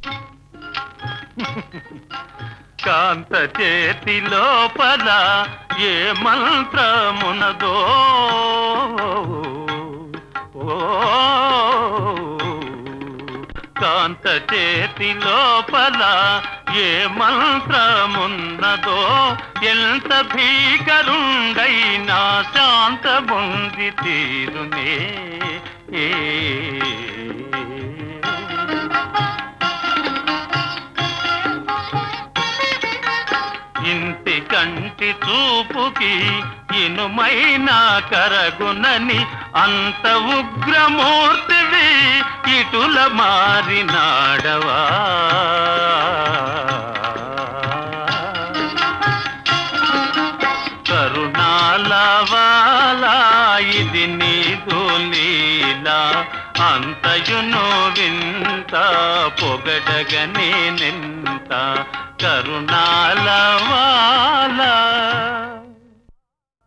కాంత చేతి లోపల ఏ మంత్రమునదో ఓ కాంత చేతి లోపల ఏ మంత్రమున్నదో ఎంత భీకరుండైనా శాంత బొంది తీరునే ఏ ఇంటి కంటి చూపుకి ఇనుమైన కరగునని అంత ఉగ్రమూర్తివి ఇటుల మారినాడవా కరుణాలవాలా ఇది నీదు లీలా అంతయును వింత పొగడగనే నింత కరుణాలవా